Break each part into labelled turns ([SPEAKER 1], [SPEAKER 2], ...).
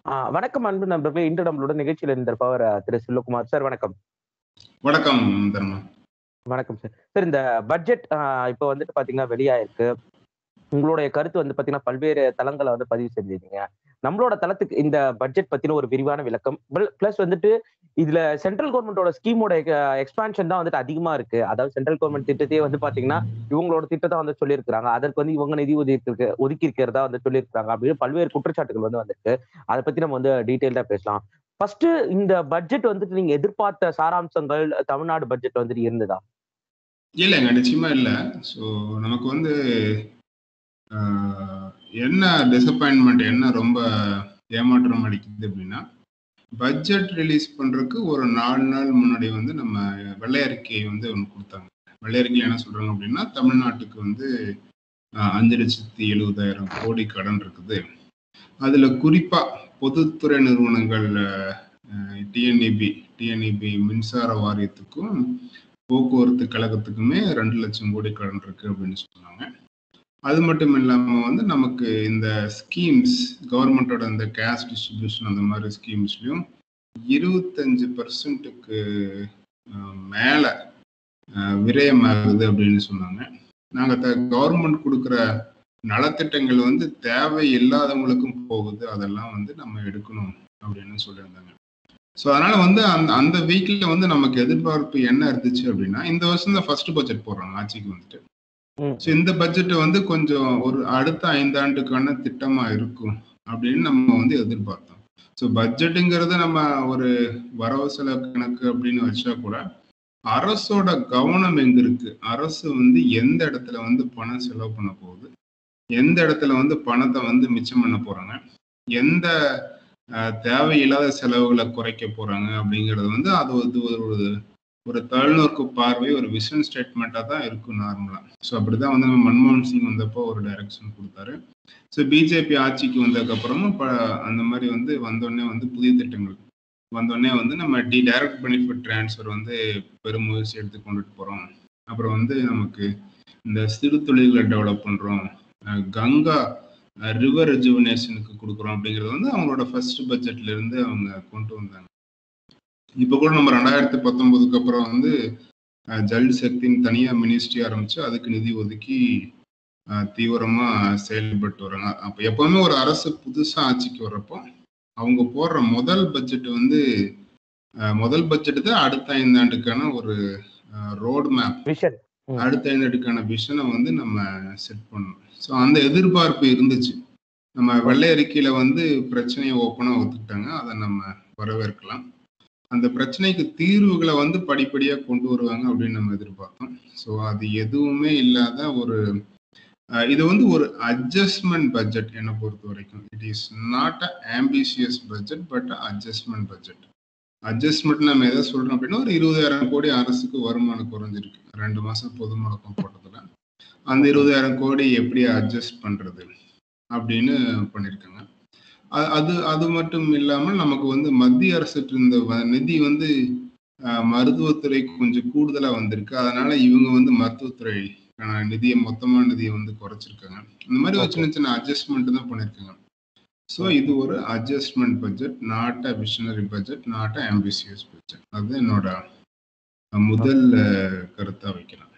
[SPEAKER 1] ஆ, வணக்கம் அன்பு நண்பர்களே இன்று நம்மளோட நிகழ்ச்சியில் இருந்திருப்பவர் அஹ், திரு செல்வகுமார் சார் வணக்கம்
[SPEAKER 2] வணக்கம் தர்மா
[SPEAKER 1] வணக்கம் சார் சார் இந்த பட்ஜெட் இப்போ வந்துட்டு பாத்தீங்கன்னா வெளியாயிருக்கு உங்களுடைய கருத்து வந்து பாத்தீங்கன்னா பல்வேறு தளங்களை வந்து பதிவு செஞ்சிருக்கீங்க நம்மளோட தளத்துக்கு இந்த பட்ஜெட் பத்தின ஒரு விரிவான விளக்கம் பிளஸ் வந்துட்டு இதுல சென்ட்ரல் கவர்மெண்டோட ஸ்கீமோட எக்ஸ்பான்ஷன் தான் வந்துட்டு அதிகமா இருக்கு அதாவது சென்ட்ரல் கவர்மெண்ட் திட்டத்தையே வந்து பாத்தீங்கன்னா இவங்களோட திட்டத்தை வந்து சொல்லியிருக்காங்க அதற்கு வந்து இவங்க நிதி ஒதுக்கி ஒதுக்கி இருக்கிறதா வந்து சொல்லியிருக்காங்க அப்படின்னு பல்வேறு குற்றச்சாட்டுகள் வந்து வந்திருக்கு அதை பத்தி நம்ம வந்து டீட்டெயில்டா பேசலாம் ஃபர்ஸ்ட் இந்த பட்ஜெட் வந்துட்டு நீங்க எதிர்பார்த்த சாராம்சங்கள் தமிழ்நாடு பட்ஜெட் வந்துட்டு இருந்ததா
[SPEAKER 2] இல்லைங்க நிச்சயமா இல்லை ஸோ நமக்கு வந்து ஆஹ், என்ன டிசப்பாயின்மெண்ட் என்ன ரொம்ப ஏமாற்றம் அளிக்குது அப்படின்னா பட்ஜெட் ரிலீஸ் பண்றதுக்கு ஒரு நாலு நாள் முன்னாடி வந்து நம்ம வெள்ளை அறிக்கையை வந்து ஒன்று கொடுத்தாங்க வெள்ளை அறிக்கையில் என்ன சொல்றாங்க அப்படின்னா தமிழ்நாட்டுக்கு வந்து ஆஹ், அஞ்சு லட்சத்தி எழுபதாயிரம் கோடி கடன் இருக்குது அதுல குறிப்பா பொதுத்துறை நிறுவனங்கள் டிஎன்இபி டிஎன்இபி மின்சார வாரியத்துக்கும் போக்குவரத்து கழகத்துக்குமே ரெண்டு லட்சம் கோடி கடன் இருக்கு அப்படின்னு சொன்னாங்க அது மட்டும் இல்லாம வந்து நமக்கு இந்த ஸ்கீம்ஸ் கவர்மெண்டோட இந்த கேஷ் டிஸ்ட்ரிபியூஷன் அந்த மாதிரி ஸ்கீம்ஸ்லயும் இருபத்தஞ்சு பர்சன்ட்டுக்கு மேல அஹ், விரயமாகுது அப்படின்னு சொன்னாங்க நாங்க கவர்மெண்ட் கொடுக்குற நலத்திட்டங்கள் வந்து தேவை இல்லாதவங்களுக்கும் போகுது அதெல்லாம் வந்து நம்ம எடுக்கணும் அப்படின்னு சொல்லியிருந்தாங்க ஸோ அதனால வந்து அந்த அந்த வீக்ல வந்து நமக்கு எதிர்பார்ப்பு என்ன இருந்துச்சு அப்படின்னா இந்த வருஷம் தான் ஃபர்ஸ்ட் பட்ஜெட் போடுறாங்க ஆட்சிக்கு வந்துட்டு
[SPEAKER 1] ம்.
[SPEAKER 2] ஸோ இந்த பட்ஜெட் வந்து கொஞ்சம் ஒரு அடுத்த ஐந்தாண்டுக்கான திட்டமா இருக்கும் அப்படின்னு நம்ம வந்து எதிர்பார்த்தோம் ஸோ பட்ஜெட்டுங்கிறது நம்ம ஒரு வரவு செலவு கணக்கு அப்படின்னு வச்சா கூட அரசோட கவனம் எங்க இருக்கு அரசு வந்து எந்த இடத்துல வந்து பணம் செலவு பண்ண போகுது எந்த இடத்துல வந்து பணத்தை வந்து மிச்சம் பண்ண போறாங்க எந்த அஹ், தேவையில்லாத செலவுகளை குறைக்க போறாங்க அப்படிங்கிறது வந்து அது வந்து ஒரு ஒரு தொலைநோக்கு பார்வை ஒரு விஷன் ஸ்டேட்மெண்ட்டாக தான் இருக்கும் நார்மலாக ஸோ அப்படிதான் வந்து நம்ம மன்மோகன் சிங் வந்தப்போ ஒரு டைரக்ஷன் கொடுத்தாரு ஸோ பிஜேபி ஆட்சிக்கு வந்ததுக்கப்புறமும் இப்போ அந்த மாதிரி வந்து வந்தோடனே வந்து புதிய திட்டங்கள் வந்தோடனே வந்து நம்ம டி டைரக்ட் பெனிஃபிட் ட்ரான்ஸ்ஃபர் வந்து பெரும் முயற்சி எடுத்து கொண்டுட்டு போகிறோம் அப்புறம் வந்து நமக்கு இந்த சிறு தொழில்களை டெவலப் பண்ணுறோம் கங்கா ரிவர் ரெஜுவனேஷனுக்கு கொடுக்குறோம் அப்படிங்கிறது வந்து அவங்களோட ஃபர்ஸ்ட் பட்ஜெட்ல இருந்து அவங்க கொண்டு வந்தாங்க இப்போ கூட நம்ம ரெண்டாயிரத்தி பத்தொன்பதுக்கு அப்புறம் வந்து அஹ், ஜல் சக்தின்னு தனியா மினிஸ்ட்ரி ஆரம்பிச்சு அதுக்கு நிதி ஒதுக்கி அஹ், தீவிரமா செயல்பட்டு வராங்க அப்போ எப்பவுமே ஒரு அரசு புதுசா ஆட்சிக்கு வர்றப்போ அவங்க போடுற முதல் பட்ஜெட் வந்து அஹ், முதல் பட்ஜெட் தான் அடுத்த ஐந்தாண்டுக்கான ஒரு ரோட் மேப்
[SPEAKER 1] விஷன்
[SPEAKER 2] அடுத்த ஐந்தாண்டுக்கான விஷனை வந்து நம்ம செட் பண்ணணும் ஸோ அந்த எதிர்பார்ப்பு இருந்துச்சு நம்ம வெள்ளை அறிக்கையில வந்து பிரச்சனையை ஓப்பனா ஒத்துக்கிட்டாங்க அதை நம்ம வரவேற்கலாம் அந்த பிரச்சனைக்கு தீர்வுகளை வந்து படிப்படியா கொண்டு வருவாங்க அப்படின்னு நம்ம எதிர்பார்த்தோம் ஸோ அது எதுவுமே இல்லாத ஒரு அஹ், இது வந்து ஒரு அட்ஜஸ்ட்மெண்ட் பட்ஜெட் என்னை பொறுத்த வரைக்கும் it is not a ambitious budget but adjustment budget adjustment நம்ம எதை சொல்றோம் அப்படின்னா ஒரு இருபதாயிரம் கோடி அரசுக்கு வருமானம் குறைஞ்சிருக்கு ரெண்டு மாசம் பொது முடக்கம் போட்டதுல அந்த இருபதாயிரம் கோடி எப்படி அட்ஜஸ்ட் பண்றது அப்படின்னு பண்ணியிருக்காங்க அ- அது அது மட்டும் இல்லாமல் நமக்கு வந்து மத்திய அரசு இருந்த வ- நிதி வந்து அஹ், மருத்துவத்துறைக்கு கொஞ்சம் கூடுதலா வந்திருக்கு அதனால இவங்க வந்து மருத்துவத்துறைக்கான நிதியை மொத்தமான நிதியை வந்து குறைச்சிருக்காங்க இந்த மாதிரி ஒரு
[SPEAKER 1] Okay.
[SPEAKER 2] சின்ன சின்ன அட்ஜஸ்ட்மெண்ட் தான் பண்ணியிருக்காங்க ஸோ இது ஒரு adjustment budget not a visionary budget not a ambitious budget அது என்னோட அஹ், முதல் அஹ், கருத்தா வைக்கலாம்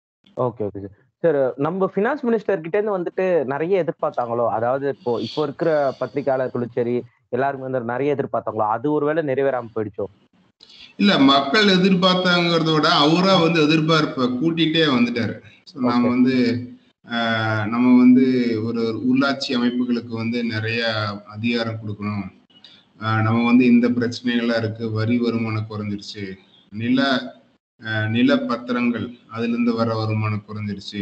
[SPEAKER 1] ஓகே ஓகே சார் சார் நம்ம ஃபினான்ஸ் மினிஸ்டர் கிட்ட இருந்து வந்துட்டு நிறைய எதிர்பார்த்தாங்களோ அதாவது இப்போ இப்போ இருக்கிற பத்திரிகையாளர்களும் சரி எல்லாருமே வந்து நிறைய எதிர்பார்த்தாங்களோ அது ஒருவேளை நிறைவேறாம போயிடுச்சோ
[SPEAKER 2] இல்ல மக்கள் எதிர்பார்த்தாங்கிறத விட அவரா வந்து எதிர்பார்ப்பை கூட்டிட்டே வந்துட்டாரு ஸோ நாம
[SPEAKER 1] Okay.
[SPEAKER 2] வந்து ஆஹ், நம்ம வந்து ஒரு உள்ளாட்சி அமைப்புகளுக்கு வந்து நிறைய அதிகாரம் கொடுக்கணும் ஆஹ், நம்ம வந்து இந்த பிரச்சனைகள்லாம் இருக்கு வரி வருமானம் குறைஞ்சிருச்சு நில ஆஹ், நில பத்திரங்கள் அதுல இருந்து வர வருமானம் குறைஞ்சிருச்சு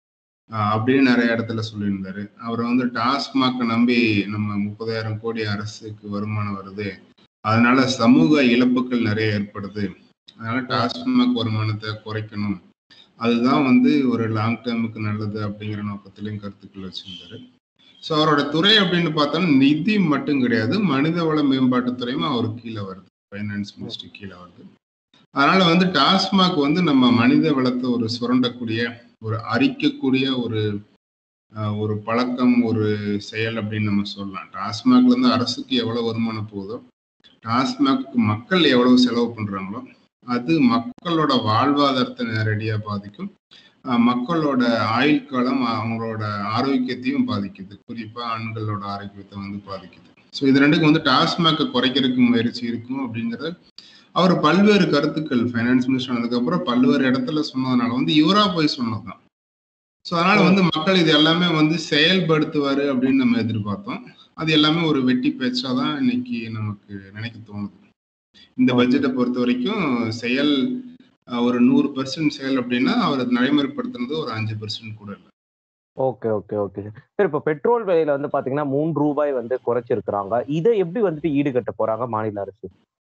[SPEAKER 2] ஆஹ், அப்படின்னு நிறைய இடத்துல சொல்லியிருந்தாரு அவரை வந்து டாஸ்மாக் நம்பி நம்ம முப்பதாயிரம் கோடி அரசுக்கு வருமானம் வருது அதனால சமூக இழப்புகள் நிறைய ஏற்படுது அதனால டாஸ்மாக் வருமானத்தை குறைக்கணும் அதுதான் வந்து ஒரு லாங் டேர்முக்கு நல்லது அப்படிங்கிற நோக்கத்திலையும் கருத்துக்கள் வச்சிருந்தாரு ஸோ அவரோட துறை அப்படின்னு பார்த்தோம்னா நிதி மட்டும் கிடையாது மனிதவள மேம்பாட்டுத்துறையும் அவர் கீழே வருது ஃபைனான்ஸ் மினிஸ்ட்ரி கீழே வருது அதனால வந்து டாஸ்மாக் வந்து நம்ம மனித வளத்தை ஒரு சுரண்டக்கூடிய ஒரு அரிக்கக்கூடிய ஒரு அஹ், ஒரு பழக்கம் ஒரு செயல் அப்படின்னு நம்ம சொல்லலாம் டாஸ்மாக்ல இருந்து அரசுக்கு எவ்வளவு வருமானம் போகுதோ டாஸ்மாக் மக்கள் எவ்வளவு செலவு பண்றாங்களோ அது மக்களோட வாழ்வாதாரத்தை நேரடியா பாதிக்கும் அஹ், மக்களோட ஆயுள் காலம் அவங்களோட ஆரோக்கியத்தையும் பாதிக்குது குறிப்பா ஆண்களோட ஆரோக்கியத்தை வந்து பாதிக்குது ஸோ இது ரெண்டுக்கும் வந்து டாஸ்மாக்கை குறைக்கிறதுக்கு முயற்சி இருக்கும் அப்படிங்கறது அவர் பல்வேறு கருத்துக்கள் ஃபைனான்ஸ் மினிஸ்டர் ஆனதுக்கப்புறம் பல்வேறு இடத்துல சொன்னதுனால வந்து இவரா போய் சொன்னதுதான் ஸோ அதனால வந்து மக்கள் இது எல்லாமே வந்து செயல்படுத்துவாரு அப்படின்னு நம்ம எதிர்பார்த்தோம் அது எல்லாமே ஒரு வெட்டி பேச்சா தான் இன்னைக்கு நமக்கு நினைக்க தோணுது இந்த பட்ஜெட்டை பொறுத்த வரைக்கும் செயல் அஹ், ஒரு நூறு பெர்சன்ட் செயல் அப்படின்னா அவர் அதை நடைமுறைப்படுத்துனது ஒரு அஞ்சு பெர்சன்ட் கூட இல்லை
[SPEAKER 1] okay okay okay sir sir இப்போ பெட்ரோல் விலையில வந்து பாத்தீங்கன்னா மூன்று ரூபாய் வந்து குறைச்சிருக்கிறாங்க இதை எப்படி வந்துட்டு ஈடுகட்ட போறாங்க மாநில அரசு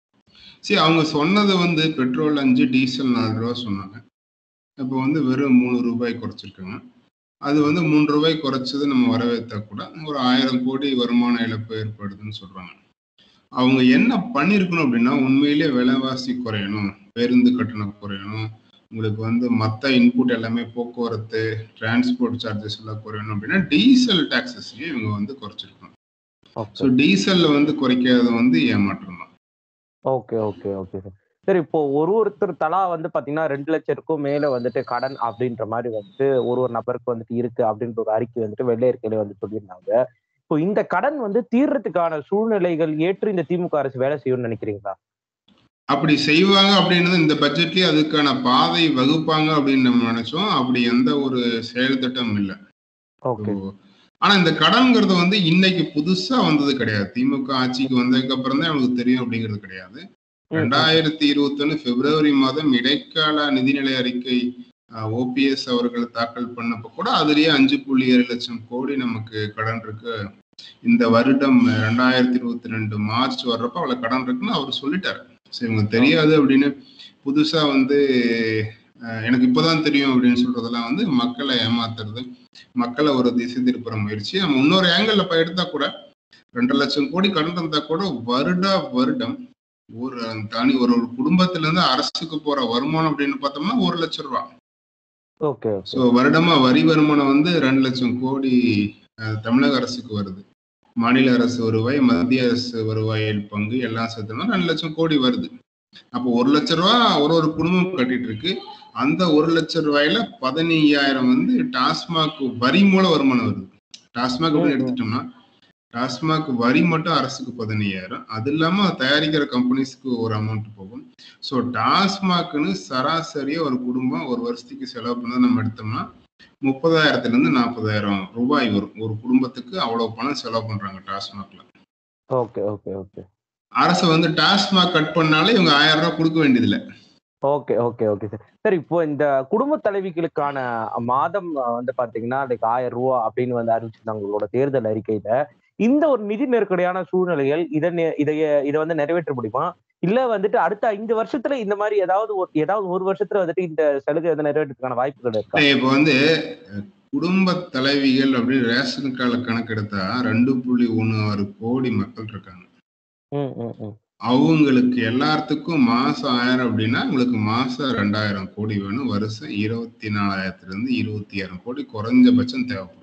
[SPEAKER 2] சரி அவங்க சொன்னது வந்து பெட்ரோல் அஞ்சு டீசல் நாலு ரூபா சொன்னாங்க இப்போ வந்து வெறும் மூணு ரூபாய் குறைச்சிருக்காங்க அது வந்து மூன்று ரூபாய் குறைச்சது நம்ம வரவேற்றா கூட ஒரு ஆயிரம் கோடி வருமான இழப்பு ஏற்படுதுன்னு சொல்றாங்க அவங்க என்ன பண்ணியிருக்கணும் அப்படின்னா உண்மையிலே விலைவாசி குறையணும் பேருந்து கட்டணம் குறையணும் உங்களுக்கு வந்து மற்ற இன்புட் எல்லாமே போக்குவரத்து டிரான்ஸ்போர்ட் சார்ஜஸ் எல்லாம் குறையணும் அப்படின்னா டீசல் டாக்ஸஸ்லயே இவங்க வந்து குறைச்சிருக்கணும் ஸோ
[SPEAKER 1] ஓகே
[SPEAKER 2] டீசல்ல வந்து குறைக்காத வந்து ஏமாற்றம் தான்
[SPEAKER 1] okay okay okay sir sir இப்போ ஒரு ஒருத்தர் தலா வந்து பாத்தீங்கன்னா ரெண்டு லட்சத்துக்கும் மேல வந்துட்டு கடன் அப்படின்ற மாதிரி வந்துட்டு ஒரு ஒரு நபருக்கு வந்துட்டு இருக்கு அப்படின்ற ஒரு அறிக்கை வந்துட்டு வெள்ளை அறிக்கையில வந்து சொல்லியிருந்தாங்க இப்போ இந்த கடன் வந்து தீர்றதுக்கான சூழ்நிலைகள் ஏற்று இந்த திமுக அரசு வேலை செய்யும்னு நினைக்கிறீங்களா
[SPEAKER 2] அப்படி செய்வாங்க அப்படின்றது இந்த பட்ஜெட்லயே அதுக்கான பாதை வகுப்பாங்க அப்படின்னு நம்ம நினைச்சோம் அப்படி எந்த ஒரு செயல் திட்டமும் இல்லை
[SPEAKER 1] ஓகே
[SPEAKER 2] ஆனா இந்த கடன்ங்கிறது வந்து இன்னைக்கு புதுசா வந்தது கிடையாது திமுக ஆட்சிக்கு வந்ததுக்கு அப்புறம் தான் அவங்களுக்கு தெரியும் அப்படிங்கிறது கிடையாது ரெண்டாயிரத்தி இருபத்தி ஒண்ணு பிப்ரவரி மாதம் இடைக்கால நிதிநிலை அறிக்கை ஓபிஎஸ் அவர்கள் தாக்கல் பண்ணப்ப கூட அதுலயே அஞ்சு புள்ளி ஏழு லட்சம் கோடி நமக்கு கடன் இருக்கு இந்த வருடம் ரெண்டாயிரத்தி இருபத்தி ரெண்டு மார்ச் வர்றப்ப அவ்வளவு கடன் இருக்குன்னு அவர் சொல்லிட்டாரு சரி இவங்க தெரியாது அப்படின்னு புதுசா வந்து அஹ், எனக்கு இப்பதான் தெரியும் அப்படின்னு சொல்றதெல்லாம் வந்து மக்களை ஏமாத்துறது மக்களை ஒரு திசை திருப்புற முயற்சி நம்ம இன்னொரு ஆங்கிள் இப்ப எடுத்தா கூட ரெண்டு லட்சம் கோடி கடன் இருந்தா கூட வருடா வருடம் ஒரு தனி ஒரு ஒரு குடும்பத்துல இருந்து அரசுக்கு போற வருமானம் அப்படின்னு பார்த்தோம்னா ஒரு லட்சம் ரூபாய்
[SPEAKER 1] ஓகே
[SPEAKER 2] ஸோ வருடமா வரி வருமானம் வந்து ரெண்டு லட்சம் கோடி அஹ், தமிழக அரசுக்கு வருது மாநில அரசு வருவாய் மத்திய அரசு வருவாயில் பங்கு எல்லாம் சேர்த்தோம்னா ரெண்டு லட்சம் கோடி வருது அப்போ ஒரு லட்ச ரூபா ஒரு ஒரு குடும்பம் கட்டிட்டு இருக்கு அந்த ஒரு லட்சம் ரூபாயில பதினையாயிரம் வந்து டாஸ்மாக் வரி மூலம் வருமானம் வருது டாஸ்மாக் அப்படின்னு எடுத்துட்டோம்னா டாஸ்மாக் வரி மட்டும் அரசுக்கு பதினையாயிரம் அது இல்லாம தயாரிக்கிற கம்பெனிஸ்க்கு ஒரு அமௌண்ட் போகும் ஸோ டாஸ்மாக்னு சராசரியா ஒரு குடும்பம் ஒரு வருஷத்துக்கு செலவு பண்ணதை நம்ம எடுத்தோம்னா முப்பதாயிரத்துல இருந்து நாற்பதாயிரம் ரூபாய் வரும் ஒரு குடும்பத்துக்கு அவ்வளவு பணம் செலவு பண்றாங்க டாஸ்மாக்ல
[SPEAKER 1] ஓகே ஓகே ஓகே
[SPEAKER 2] அரசு வந்து டாஸ்மாக் கட் பண்ணாலே இவங்க ஆயிரம் ரூபாய் கொடுக்க வேண்டியதில்லை
[SPEAKER 1] okay okay okay sir sir இப்போ இந்த குடும்ப தலைவிகளுக்கான மாதம் அஹ், வந்து பாத்தீங்கன்னா அதுக்கு ஆயிரம் ரூபா அப்படின்னு வந்து அறிவிச்சிருந்தாங்க உங்களோட தேர்தல் அறிக்கையில இந்த ஒரு நிதி நெருக்கடியான சூழ்நிலைகள் இதை நெ- இதைய இதை வந்து நிறைவேற்ற முடியுமா இல்ல வந்துட்டு அடுத்த ஐந்து வருஷத்துல இந்த மாதிரி ஏதாவது ஒரு ஏதாவது ஒரு வருஷத்துல வந்துட்டு இந்த சலுகை வந்து நிறைவேற்றதுக்கான வாய்ப்புகள் இருக்கா
[SPEAKER 2] இப்போ வந்து அஹ், குடும்ப தலைவிகள் அப்படின்னு ரேஷன் கார்டுல கணக்கெடுத்தா ரெண்டு புள்ளி ஒண்ணு ஆறு கோடி மக்கள் இருக்காங்க
[SPEAKER 1] ம் ம் ம்
[SPEAKER 2] அவங்களுக்கு எல்லாத்துக்கும் மாசம் ஆயிரம் அப்படின்னா உங்களுக்கு மாசம் ரெண்டாயிரம் கோடி வேணும் வருஷம் இருபத்தி நாலாயிரத்துல இருந்து இருபத்தி ஆயிரம் கோடி குறைஞ்சபட்சம் தேவைப்படும்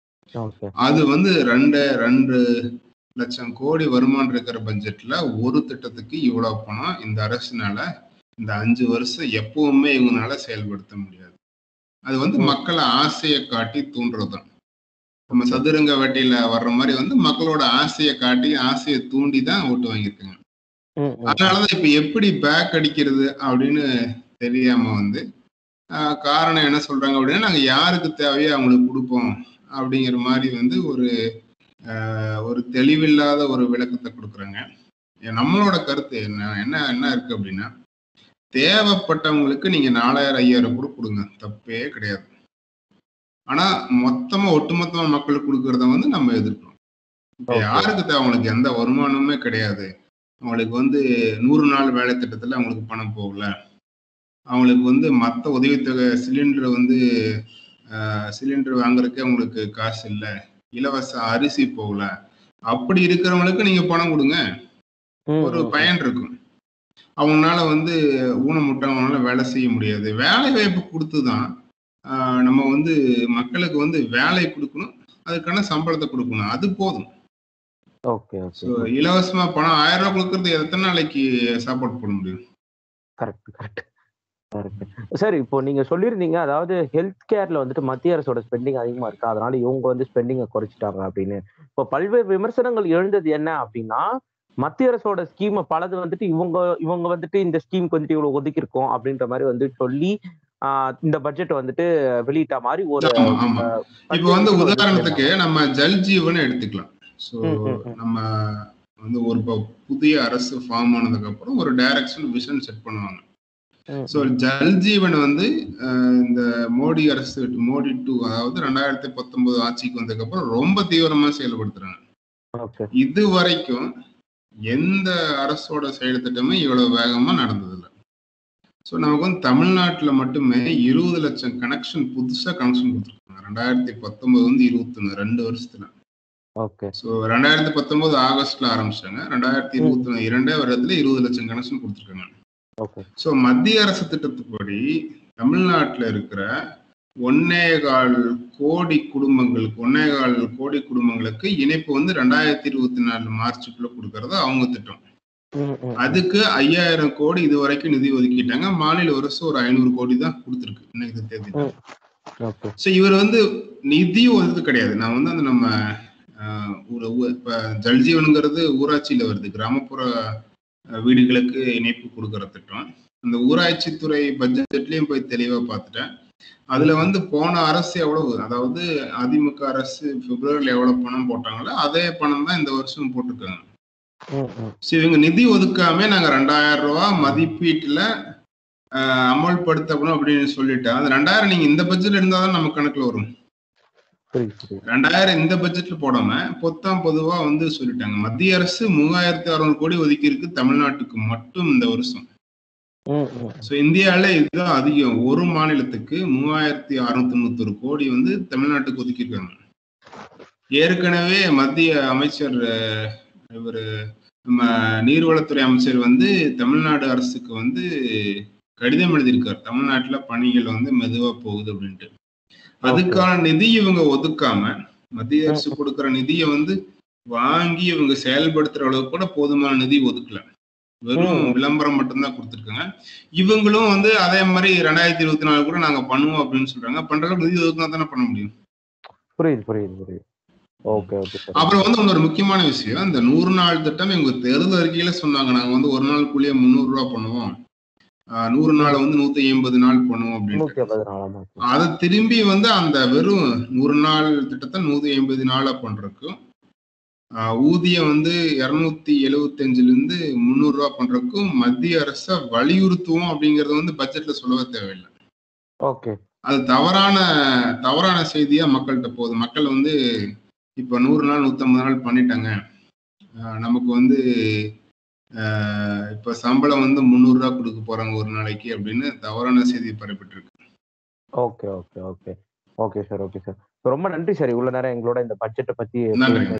[SPEAKER 1] ஓகே
[SPEAKER 2] அது வந்து ரெண்டு ரெண்டு லட்சம் கோடி வருமானம் இருக்கிற பட்ஜெட்ல ஒரு திட்டத்துக்கு இவ்வளவு பணம் இந்த அரசுனால இந்த அஞ்சு வருஷம் எப்பவுமே இவங்களால செயல்படுத்த முடியாது அது வந்து மக்களை ஆசையை காட்டி தூண்டுறதுதான் நம்ம சதுரங்க வட்டியில வர்ற மாதிரி வந்து மக்களோட ஆசையை காட்டி ஆசையை தூண்டி தான் ஓட்டு வாங்கியிருக்காங்க
[SPEAKER 1] ம் ம்
[SPEAKER 2] அதனாலதான் இப்ப எப்படி பேக் அடிக்கிறது அப்படின்னு தெரியாம வந்து ஆஹ், காரணம் என்ன சொல்றாங்க அப்படின்னா நாங்க யாருக்கு தேவையோ அவங்களுக்கு கொடுப்போம் அப்படிங்கிற மாதிரி வந்து ஒரு ஆஹ், ஒரு தெளிவில்லாத ஒரு விளக்கத்தை கொடுக்குறாங்க ஏ, நம்மளோட கருத்து என்ன என்ன என்ன இருக்கு அப்படின்னா தேவைப்பட்டவங்களுக்கு நீங்க நாலாயிரம் ஐயாயிரம் கூட கொடுங்க தப்பே கிடையாது ஆனா மொத்தமா ஒட்டுமொத்தமா மக்களுக்கு கொடுக்கறத வந்து நம்ம எதிர்க்கிறோம் இப்ப
[SPEAKER 1] Okay.
[SPEAKER 2] யாருக்கு தேவை அவங்களுக்கு எந்த வருமானமுமே கிடையாது அவங்களுக்கு வந்து நூறு நாள் வேலை திட்டத்துல அவங்களுக்கு பணம் போகல அவங்களுக்கு வந்து மற்ற உதவித்தொகை சிலிண்டர் வந்து சிலிண்டர் வாங்குறதுக்கு அவங்களுக்கு காசு இல்லை இலவச அரிசி போகல அப்படி இருக்கிறவங்களுக்கு நீங்க பணம் கொடுங்க
[SPEAKER 1] ம்,
[SPEAKER 2] ஒரு
[SPEAKER 1] ம், ம்.
[SPEAKER 2] பயன் இருக்கும் அவங்களால வந்து ஊனமுட்டவங்களால வேலை செய்ய முடியாது வேலை வாய்ப்பு கொடுத்து தான் ஆஹ் நம்ம வந்து மக்களுக்கு வந்து வேலை கொடுக்கணும் அதுக்கான சம்பளத்தை கொடுக்கணும் அது போதும்
[SPEAKER 1] ஓகே
[SPEAKER 2] ஸோ
[SPEAKER 1] ஓகே
[SPEAKER 2] இலவசமா பணம் ஆயிரம் ரூபாய் கொடுக்கறது எத்தனை நாளைக்கு சாப்பாடு போட முடியும்
[SPEAKER 1] கரெக்ட் கரெக்ட் கரெக்ட் சார் இப்போ நீங்க சொல்லியிருந்தீங்க அதாவது ஹெல்த் கேர்ல வந்துட்டு மத்திய அரசோட ஸ்பெண்டிங் அதிகமா இருக்கு அதனால இவங்க வந்து ஸ்பெண்டிங்கை குறைச்சிட்டாங்க அப்படின்னு இப்போ பல்வேறு விமர்சனங்கள் எழுந்தது என்ன அப்படின்னா மத்திய அரசோட ஸ்கீமை பலது வந்துட்டு இவங்க இவங்க வந்துட்டு இந்த ஸ்கீமுக்கு வந்துட்டு இவ்வளவு ஒதுக்கியிருக்கோம் அப்படின்ற மாதிரி வந்து சொல்லி ஆஹ் இந்த பட்ஜெட் வந்துட்டு வெளியிட்ட மாதிரி ஒரு
[SPEAKER 2] ஆமா ஆமா
[SPEAKER 1] ஆஹ்,
[SPEAKER 2] இப்போ வந்து
[SPEAKER 1] பட்டியல்
[SPEAKER 2] உதாரணத்துக்கு நம்ம ஜல் ஜீவன் எடுத்துக்கலாம் ஸோ
[SPEAKER 1] ம், ம், ம்.
[SPEAKER 2] நம்ம வந்து ஒரு ப- புதிய அரசு ஃபார்ம் ஆனதுக்கு அப்புறம் ஒரு டைரக்ஷன் விஷன் செட் பண்ணுவாங்க
[SPEAKER 1] ம்,
[SPEAKER 2] ஸோ ஜல் ஜீவன் வந்து அஹ், இந்த மோடி அரசு மோடி டூ அதாவது ரெண்டாயிரத்தி பத்தொன்பது ஆட்சிக்கு வந்ததுக்கு அப்புறம் ரொம்ப தீவிரமா செயல்படுத்துறாங்க
[SPEAKER 1] ஓகே
[SPEAKER 2] இது வரைக்கும் எந்த அரசோட செயல் திட்டமே இவ்வளவு வேகமா நடந்ததில்லை ஸோ நமக்கு வந்து தமிழ்நாட்டில் மட்டுமே இருபது லட்சம் கனெக்ஷன் புதுசா கனெக்ஷன் கொடுத்துருக்காங்க ரெண்டாயிரத்தி பத்தொன்பது வந்து இருபத்தொன்னு ரெண்டு வருஷத்துல
[SPEAKER 1] ஓகே
[SPEAKER 2] ஸோ ரெண்டாயிரத்தி பத்தொன்பது ஆகஸ்ட்ல ஆரம்பிச்சாங்க ரெண்டாயிரத்தி இருபத்தி இரண்டே வருடத்துல இருபது லட்சம் கனெக்ஷன் கொடுத்துருக்காங்க
[SPEAKER 1] ஓகே
[SPEAKER 2] ஸோ மத்திய அரசு திட்டத்துப்படி தமிழ்நாட்டில் இருக்கிற ஒன்னே கால் கோடி குடும்பங்களுக்கு ஒன்னே கால் கோடி குடும்பங்களுக்கு இணைப்பு வந்து ரெண்டாயிரத்தி இருபத்தி நாலு மார்ச்சுக்குள்ள கொடுக்கறது அவங்க திட்டம்
[SPEAKER 1] ம், ம்,
[SPEAKER 2] அதுக்கு ஐயாயிரம் கோடி இது வரைக்கும் நிதி ஒதுக்கிட்டாங்க மாநில அரசு ஒரு ஐநூறு கோடி தான் கொடுத்துருக்கு இன்னைக்கு தேதி
[SPEAKER 1] ம். ஓகே
[SPEAKER 2] ஸோ இவர் வந்து நிதி ஒதுக்கு கிடையாது நான் வந்து அந்த நம்ம ஆஹ், ஒரு ஊ- இப்ப ஜல்ஜீவனுங்கிறது ஊராட்சியில வருது கிராமப்புற அஹ், வீடுகளுக்கு இணைப்பு கொடுக்கிற திட்டம் அந்த ஊராட்சித்துறை பட்ஜெட்லயும் போய் தெளிவா பார்த்துட்டேன் அதுல வந்து போன அரசு எவ்வளவு அதாவது அதிமுக அரசு பிப்ரவரியில் எவ்வளவு பணம் போட்டாங்களோ அதே பணம் தான் இந்த வருஷம் போட்டிருக்காங்க
[SPEAKER 1] ம், ம்.
[SPEAKER 2] ஸோ இவங்க நிதி ஒதுக்காம நாங்க ரெண்டாயிரம் ரூபாய் மதிப்பீட்டுல ஆஹ், அமல்படுத்தப்படும் அப்படின்னு சொல்லிட்டேன் அந்த ரெண்டாயிரம் நீங்க இந்த பட்ஜெட்ல இருந்தா தான் நம்ம கணக்குல வரும்
[SPEAKER 1] புரியுது புரியுது
[SPEAKER 2] ரெண்டாயிரம் இந்த பட்ஜெட்ல போடாம பொத்தாம் பொதுவா வந்து சொல்லிட்டாங்க மத்திய அரசு மூவாயிரத்தி அறுநூறு கோடி ஒதுக்கி இருக்கு தமிழ்நாட்டுக்கு மட்டும் இந்த வருஷம்
[SPEAKER 1] ம், ம்.
[SPEAKER 2] ஸோ இந்தியாவில இதுதான் அதிகம் ஒரு மாநிலத்துக்கு மூவாயிரத்தி அறுநூத்தி தொண்ணூத்தொரு கோடி வந்து தமிழ்நாட்டுக்கு ஒதுக்கியிருக்காங்க ஏற்கனவே மத்திய அமைச்சர் அஹ், இவரு நம்ம நீர்வளத்துறை அமைச்சர் வந்து தமிழ்நாடு அரசுக்கு வந்து கடிதம் எழுதியிருக்கார் தமிழ்நாட்டுல பணிகள் வந்து மெதுவா போகுது அப்படின்ட்டு அதுக்கான நிதி இவங்க ஒதுக்காம மத்திய அரசு கொடுக்கிற நிதியை வந்து வாங்கி இவங்க செயல்படுத்துற அளவுக்கு கூட போதுமான நிதி ஒதுக்கல வெறும்
[SPEAKER 1] ம்.
[SPEAKER 2] விளம்பரம் மட்டும்தான் கொடுத்துருக்காங்க இவங்களும் வந்து அதே மாதிரி ரெண்டாயிரத்தி இருபத்தி நாலு கூட நாங்க பண்ணுவோம் அப்படின்னு சொல்றாங்க பண்ற அளவுக்கு நிதி ஒதுக்கினா தானே பண்ண முடியும்
[SPEAKER 1] புரியுது புரியுது புரியுது ஓகே ஓகே சார்
[SPEAKER 2] அப்புறம் வந்து இன்னொரு முக்கியமான விஷயம் இந்த நூறு நாள் திட்டம் எங்க தேர்தல் அறிக்கையில சொன்னாங்க நாங்க வந்து ஒரு நாள் கூலியே முந்நூறு ரூபாய் பண்ணுவோம் ஆஹ் நூறு நாள் வந்து நூத்தி எண்பது நாள் பண்ணுவோம் அப்படின்னு
[SPEAKER 1] நூத்தி ஐம்பது நாளாமா
[SPEAKER 2] அதை திரும்பி வந்து அந்த வெறும் நூறு நாள் திட்டத்தை நூத்தி ஐம்பது நாளா பண்றதுக்கும் ஆஹ் ஊதியம் வந்து இருநூத்தி எழுவத்தஞ்சுல இருந்து முந்நூறு ரூபாய் பண்றதுக்கும் மத்திய அரசை வலியுறுத்துவோம் அப்படிங்கறது வந்து பட்ஜெட்ல சொல்லவே தேவையில்லை
[SPEAKER 1] ஓகே
[SPEAKER 2] அது தவறான தவறான செய்தியா மக்கள்கிட்ட போகுது மக்கள் வந்து இப்ப நூறு நாள் நூத்தம்பது நாள் பண்ணிட்டாங்க ஆஹ் நமக்கு வந்து ஆஹ் இப்ப சம்பளம் வந்து முந்நூறு ரூபாய் கொடுக்க போறாங்க ஒரு நாளைக்கு அப்படின்னு தவறான செய்தி பரப்பிட்டு இருக்கு
[SPEAKER 1] okay okay okay okay sir okay sir ரொம்ப நன்றி சார் இவ்வளவு நேரம் எங்களோட இந்த பட்ஜெட்டை பத்தி
[SPEAKER 2] நன்றி.